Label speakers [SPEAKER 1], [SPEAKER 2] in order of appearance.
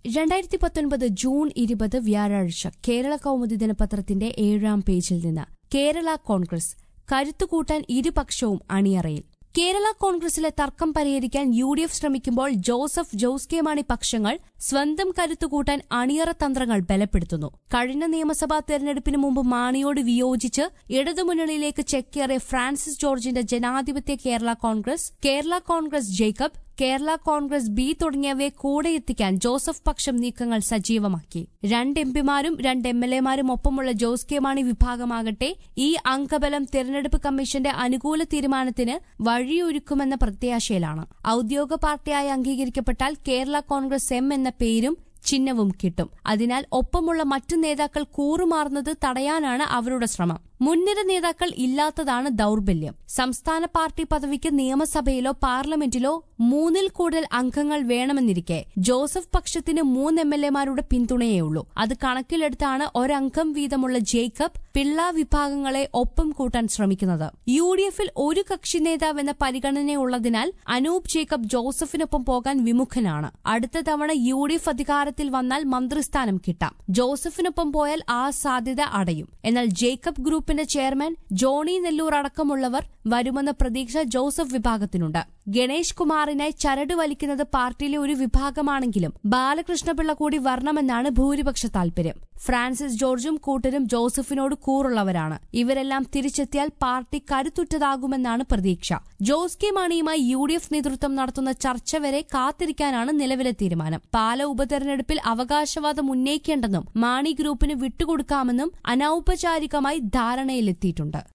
[SPEAKER 1] രണ്ടായിരത്തി പത്തൊൻപത് ജൂൺ ഇരുപത് വ്യാഴാഴ്ച കേരള കൗമുദി ദിനപത്രത്തിന്റെ ഏഴാം പേജിൽ നിന്ന് കേരള കോൺഗ്രസ് കരുത്തുകൂട്ടാൻ ഇരുപക്ഷവും അണിയറയിൽ കേരള കോൺഗ്രസിലെ തർക്കം പരിഹരിക്കാൻ യു ഡി എഫ് ശ്രമിക്കുമ്പോൾ ജോസഫ് ജോസ് കെ മാണി പക്ഷങ്ങൾ സ്വന്തം കരുത്തുകൂട്ടാൻ അണിയറ തന്ത്രങ്ങൾ ബലപ്പെടുത്തുന്നു കഴിഞ്ഞ നിയമസഭാ തെരഞ്ഞെടുപ്പിന് മുമ്പ് മാണിയോട് വിയോജിച്ച് ഇടതുമുന്നണിയിലേക്ക് ചെക്കേറിയ ഫ്രാൻസിസ് ജോർജിന്റെ ജനാധിപത്യ കേരള കോൺഗ്രസ് കേരള കോൺഗ്രസ് ജേക്കബ് കേരള കോൺഗ്രസ് ബി തുടങ്ങിയവയെ കൂടെ എത്തിക്കാൻ ജോസഫ് പക്ഷം നീക്കങ്ങൾ സജീവമാക്കി രണ്ട് എംപിമാരും രണ്ട് എം എൽ എമാരും ഒപ്പമുള്ള ജോസ് കെ മാണി വിഭാഗമാകട്ടെ ഈ അംഗബലം തെരഞ്ഞെടുപ്പ് കമ്മീഷന്റെ അനുകൂല തീരുമാനത്തിന് വഴിയൊരുക്കുമെന്ന പ്രത്യാശയിലാണ് ഔദ്യോഗിക പാർട്ടിയായി അംഗീകരിക്കപ്പെട്ടാൽ കേരള കോൺഗ്രസ് എം എന്ന പേരും ചിഹ്നവും കിട്ടും അതിനാൽ ഒപ്പമുള്ള മറ്റു നേതാക്കൾ കൂറുമാറുന്നത് തടയാനാണ് അവരുടെ ശ്രമം മുൻനിര നേതാക്കൾ ഇല്ലാത്തതാണ് ദൌർബല്യം സംസ്ഥാന പാർട്ടി പദവിക്ക് നിയമസഭയിലോ പാർലമെന്റിലോ മൂന്നിൽ കൂടുതൽ അംഗങ്ങൾ വേണമെന്നിരിക്കെ ജോസഫ് പക്ഷത്തിന് മൂന്ന് എം എൽ എമാരുടെ പിന്തുണയേയുള്ളൂ അത് കണക്കിലെടുത്താണ് ഒരംഗം വീതമുള്ള ജേക്കബ് പിള്ള വിഭാഗങ്ങളെ ഒപ്പം കൂട്ടാൻ ശ്രമിക്കുന്നത് യു ഡി എഫിൽ ഒരു കക്ഷി നേതാവ് എന്ന പരിഗണനയുള്ളതിനാൽ അനൂപ് ജേക്കബ് ജോസഫിനൊപ്പം പോകാൻ വിമുഖനാണ് അടുത്ത തവണ യു ഡി എഫ് അധികാരത്തിൽ വന്നാൽ മന്ത്രിസ്ഥാനം കിട്ടാം ജോസഫിനൊപ്പം പോയാൽ ആ സാധ്യത അടയും എന്നാൽ ജേക്കബ് ഗ്രൂപ്പിന്റെ ചെയർമാൻ ജോണി നെല്ലൂർ അടക്കമുള്ളവർ വരുമെന്ന പ്രതീക്ഷ ജോസഫ് വിഭാഗത്തിനുണ്ട് ഗണേഷ് കുമാറിനായി ചരട് വലിക്കുന്നത് പാർട്ടിയിലെ ഒരു വിഭാഗമാണെങ്കിലും ബാലകൃഷ്ണപിള്ള കൂടി വരണമെന്നാണ് ഭൂരിപക്ഷ താൽപര്യം ഫ്രാൻസിസ് ജോർജും കൂട്ടരും ജോസഫിനോട് കൂറുള്ളവരാണ് ഇവരെല്ലാം തിരിച്ചെത്തിയാൽ പാർട്ടി കരുത്തുറ്റതാകുമെന്നാണ് പ്രതീക്ഷ ജോസ് കെ മാണിയുമായി യു ഡി എഫ് നേതൃത്വം നടത്തുന്ന ചർച്ച വരെ കാത്തിരിക്കാനാണ് നിലവിലെ തീരുമാനം പാല ഉപതെരഞ്ഞെടുപ്പിൽ അവകാശവാദം ഉന്നയിക്കേണ്ടെന്നും മാണി ഗ്രൂപ്പിന് വിട്ടുകൊടുക്കാമെന്നും അനൌപചാരികമായി ധാരണയിലെത്തിയിട്ടുണ്ട്